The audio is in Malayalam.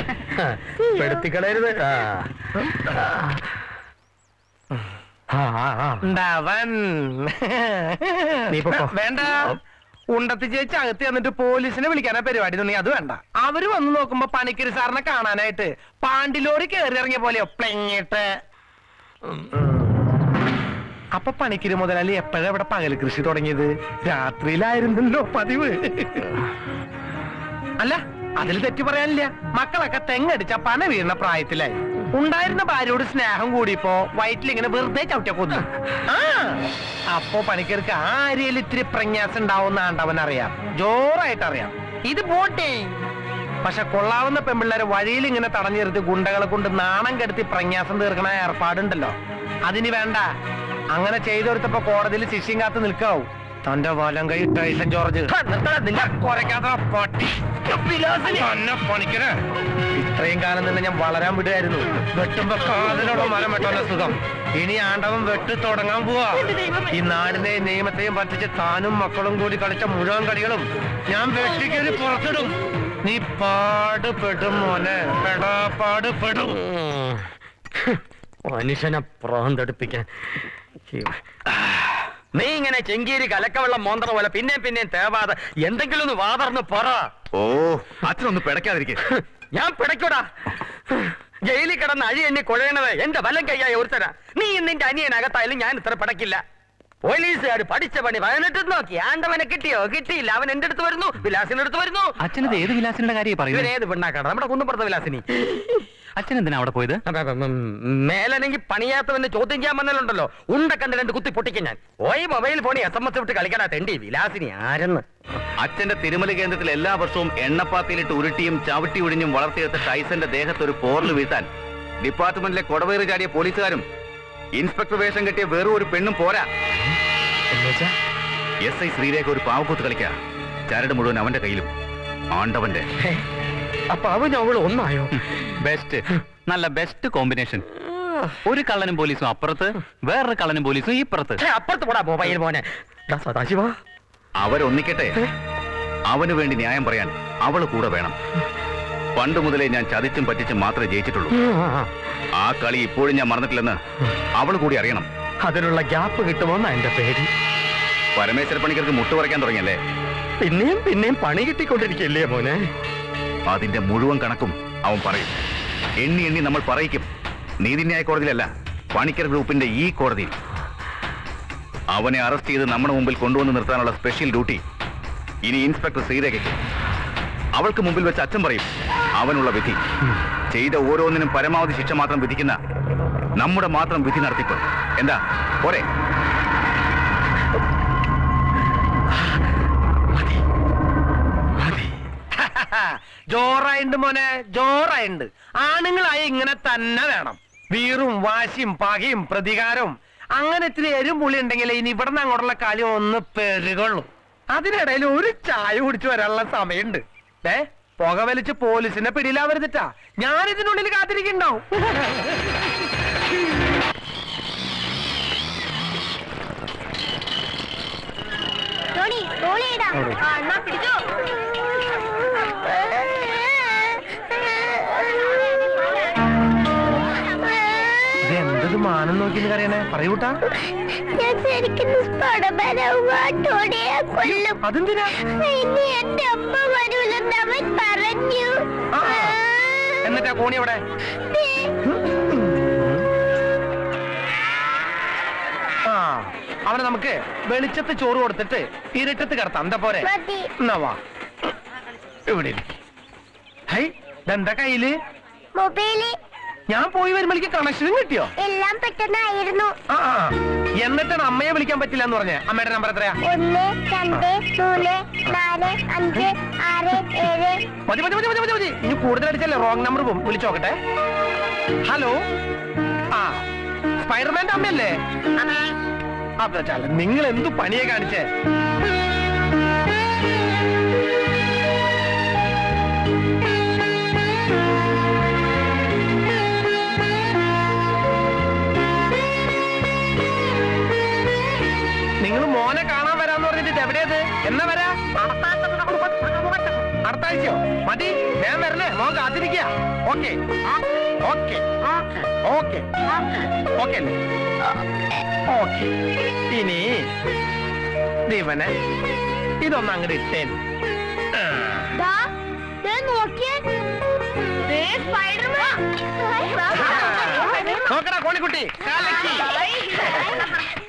പെടുത്തിക്കളയരുത് ആ. ആ, ആ, ആ. ഉണ്ടാവൻ നീ പൊക്കോ. വേണ്ട ഉണ്ടത്തി ചേച്ചി അകത്ത് ചെന്നിട്ട് പോലീസിനെ വിളിക്കാനാ പരിപാടി നീ അത് വേണ്ട അവര് വന്ന് നോക്കുമ്പോ പണിക്കരി സാറിനെ കാണാനായിട്ട് പാണ്ടിലോറി കയറി ഇറങ്ങിയ പോലെയോ പ്ലെങ്ങിട്ട് അപ്പൊ പണിക്കരി മുതലാളി എപ്പോഴാ ഇവിടെ പകൽ കൃഷി തുടങ്ങിയത് രാത്രിയിലായിരുന്നല്ലോ പതിവ് അല്ല അതിൽ തെറ്റ് പറയാനില്ല മക്കളൊക്കെ തെങ്ങടിച്ച പന വീഴുന്ന പ്രായത്തിലായി ഉണ്ടായിരുന്ന ഭാര്യയോട് സ്നേഹം കൂടിയപ്പോ വയറ്റിൽ ഇങ്ങനെ വെറുതെ ചവിട്ടിയ കൊന്നു ആ അപ്പോ പണിക്കർക്ക് ആ അരിയിൽ ഇത്തിരി പ്രന്യാസം ഉണ്ടാവുന്ന ആണ്ടവൻ അറിയാം ജോറായിട്ട് അറിയാം ഇത് പോട്ടെ പക്ഷെ കൊള്ളാവുന്ന പെമ്പിള്ളേരെ വഴിയിൽ ഇങ്ങനെ തടഞ്ഞു നിർത്തി ഗുണ്ടകളെ കൊണ്ട് നാണം കെടുത്തി പ്രന്യാസം തീർക്കണ ഏർപ്പാടുണ്ടല്ലോ അതിന് വേണ്ട അങ്ങനെ ചെയ്തെടുത്തപ്പോ കോടതിയിൽ ശിഷ്യം കാത്ത് നിൽക്കാവും തന്റെ വലം കൈ ടൈസൺ ജോർജ് ഹ, നിർത്തടാ, നിന്നെ കുരയ്ക്കാത്ത പട്ടി തന്നെ പണിക്കര് ഇത്രയും കാലം തന്നെ ഞാൻ വളരാൻ വിടുമായിരുന്നു വെട്ടുമ്പോ കാതിലുള്ള മരം വെട്ടോന്റെ സുഖം ഇനി ആണ്ടവൻ വെട്ട് തുടങ്ങാൻ പോവാ ഈ നാടിനെയും നിയമത്തെയും പറ്റിച്ച് താനും മക്കളും കൂടി കളിച്ച മുഴുവൻ കളികളും ഞാൻ വെട്ടിക്കരി പുറത്തിടും നീ പാടുപെടും മോനെ പെടാ പാടുപെടും ഉം. മനുഷ്യനെ പ്രാന്തടിപ്പിക്കാൻ നീ ഇങ്ങനെ ചെങ്കീരി കലക്കവെള്ളം മോന്തറ പോലെ പിന്നെയും പിന്നെയും തേവാതെ എന്തെങ്കിലും ഒന്ന് വാതർന്ന് പറ ഓ അച്ഛനൊന്ന് പിടയ്ക്കാതിരിക്കെ ഞാൻ പിടയ്ക്കൂടാ ജയിലിൽ കിടന്ന് അഴി എണ്ണി കുഴയണത് എന്റെ വലം കൈയായ ഒരുത്തരാ നീ നിന്റെ അനിയനകത്തായാലും ഞാൻ ഇത്ര പിടക്കില്ല പോലീസുകാർ പഠിച്ച പണി പതിനെട്ട് നോക്കി ആണ്ടവനെ കിട്ടിയോ കിട്ടിയില്ല അവൻ എന്റെ അടുത്ത് വരുന്നു വിലാസിന്റെ അടുത്ത് വരുന്നു അച്ഛനത് ഏത് വിലാസിന്റെ കാര്യം പറയുന്നത് ഇവനേത് പെണ്ണാക്കാണ് നമ്മുടെ കുന്നുപുറത്തെ വിലാസിനി അച്ഛൻ എന്തിനാ അവിടെ പോയത് അതെ, അതെ, ഉം, മേലനെങ്കിൽ പണിയാത്തവന്റെ ചോദ്യം ചെയ്യാൻ വന്നല്ലുണ്ടല്ലോ ഉണ്ട കണ്ട് രണ്ട് കുത്തി പൊട്ടിക്കും ഞാൻ ഓയ് മൊബൈൽ ഫോണി എസ് എം എസ് വിട്ട് കളിക്കണ തെണ്ടി വിലാസിനി ആരെന്ന് അച്ഛന്റെ തിരുമല കേന്ദ്രത്തിൽ എല്ലാ വർഷവും എണ്ണപ്പാത്തിയിലിട്ട് ഉരുട്ടിയും ചവിട്ടി ഒഴിഞ്ഞും വളർത്തിയെടുത്ത ടൈസന്റെ ദേഹത്ത് ഒരു പോറിൽ വീഴ്ത്താൻ ഡിപ്പാർട്ട്മെന്റിലെ കൊടവേറ് ചാടിയ പോലീസുകാരും ഇൻസ്പെക്ടർ വേഷം കെട്ടിയ വെറും ഒരു പെണ്ണും പോരാ എസ് ഐ ശ്രീരേഖ ഒരു പാവക്കൂത്ത് കളിക്ക ചരട് മുഴുവൻ അവന്റെ കയ്യിലും ആണ്ടവന്റെ അപ്പൊ അവൻ അവൾ ഒന്നായോ ബെസ്റ്റ് നല്ല ബെസ്റ്റ് കോമ്പിനേഷൻ ഒരു കള്ളനും പോലീസും അപ്പുറത്ത് വേറൊരു കള്ളനും പോലീസും ഇപ്പുറത്ത് ഛെ, അപ്പുറത്ത് പോടാ മൊബൈൽ മോനെ ദാ സദാശിവ അവരൊന്നിക്കട്ടെ അവന് വേണ്ടി ന്യായം പറയാൻ അവള് കൂടെ വേണം പണ്ട് മുതലേ ഞാൻ ചതിച്ചും പറ്റിച്ചും മാത്രമേ ജയിച്ചിട്ടുള്ളൂ ആ കളി ഇപ്പോഴും ഞാൻ മറന്നിട്ടില്ലെന്ന് അവൾ കൂടി അറിയണം അതിനുള്ള ഗ്യാപ്പ് കിട്ടുമോന്നാ എന്റെ പേടി പരമേശ്വര പണിക്കർക്ക് മുട്ടുപറയ്ക്കാൻ തുടങ്ങിയല്ലേ പിന്നെയും പിന്നെയും പണി കിട്ടിക്കൊണ്ടിരിക്കല്ലേ മോനെ അതിന്റെ മുഴുവൻ കണക്കും അവൻ പറയും എണ്ണി എണ്ണി നമ്മൾ പറയിക്കും നീതിന്യായ കോടതിയിലല്ല പണിക്കർ ഗ്രൂപ്പിന്റെ ഈ കോടതിയിൽ അവനെ അറസ്റ്റ് ചെയ്ത് നമ്മുടെ മുമ്പിൽ കൊണ്ടുവന്ന് നിർത്താനുള്ള സ്പെഷ്യൽ ഡ്യൂട്ടി ഇനി ഇൻസ്പെക്ടർ ശ്രീരേഖയ്ക്ക് അവൾക്ക് മുമ്പിൽ വെച്ച് അച്ഛൻ പറയും അവനുള്ള വിധി ചെയ്ത ഓരോന്നിനും പരമാവധി ശിക്ഷ മാത്രം വിധിക്കുന്ന നമ്മുടെ മാത്രം വിധി നടത്തിപ്പ് എന്താ പോരെ ജോറായിണ്ട് മോനെ ജോറായിണ്ട് ആണുങ്ങളായ ഇങ്ങനെ തന്നെ വേണം വീറും വാശിയും പകയും പ്രതികാരവും അങ്ങനെ ഇത്തിരി എരും പുളി ഉണ്ടെങ്കിൽ ഇനി ഇവിടെ നിന്ന് അങ്ങോട്ടുള്ള കളി ഒന്ന് പെരുകൊള്ളൂ അതിനിടയിൽ ഒരു ചായ കുടിച്ചു വരാനുള്ള സമയമുണ്ട് ഏ പുക വലിച്ച് പോലീസിനെ പിടിയിലാവരുതിട്ടാ ഞാൻ ഇതിനുള്ളിൽ കാത്തിരിക്കുന്നുണ്ടാവും ടോണി ബോൾ ചെയ്താ ആ എന്നാ പിടിച്ചോ ഇത് എന്തത് മാനം നോക്കി കറിയണേ പറയൂട്ടാ ഞാൻ ശരിക്കും സ്ഫോടമാനാവുക ടോണിയെ കൊല്ലും അതെന്തിനാ ഇനി എന്റെ അമ്മ വരൂലെന്ന് അവൻ പറഞ്ഞു ആ. എന്നിട്ടാ കോണി അവിടെ ആ അവനെ നമുക്ക് വെളിച്ചത്ത് ചോറ് കൊടുത്തിട്ട് ഇരുട്ടത്ത് കിടത്താം എന്താ പോരെ മതി എന്നാ വാ ഇവിടെ ഇരിക്ക്. ഹൈ ഇതെന്താ കയ്യില് മൊബൈല് ഞാൻ പോയി വരുമ്പോഴേക്ക് കണക്ഷനും കിട്ടിയോ എല്ലാം പെട്ടെന്നായിരുന്നു ആ ആ. എന്നിട്ടാണ് അമ്മയെ വിളിക്കാൻ പറ്റില്ല എന്ന് പറഞ്ഞേ അമ്മയുടെ നമ്പർ എത്രയാ ഒന്ന് രണ്ട് മൂന്ന് നാല് അഞ്ച് ആറ് ഏഴ് മതി മതി മതി മതി മതി മതി ഇനി കൂടുതൽ അടിച്ചല്ലേ റോങ് നമ്പർ പോകും വിളിച്ചു നോക്കട്ടെ ഹലോ ആ സ്പൈഡർമാന്റെ അമ്മയല്ലേ അപ്പൊ ചാല നിങ്ങൾ എന്തു പണിയെ കാണിച്ചേ നിങ്ങൾ മോനെ കാണാൻ വരാന്ന് പറഞ്ഞിട്ട് എവിടെയത് എന്നാ വരാ അടുത്ത ആഴ്ചയോ മതി ഞാൻ വരണേ മോൻ കാത്തിരി പിടിക്കുക okay okay okay okay okay ഇനി ദീപനെ ഇതൊന്ന് അങ്ങോട്ട് ഇട്ടേൻ ദാ, ദേ നോക്കിയേ ദേ സ്പൈഡർമാൻ നോക്കടാ കോണിക്കുട്ടി കാലക്കി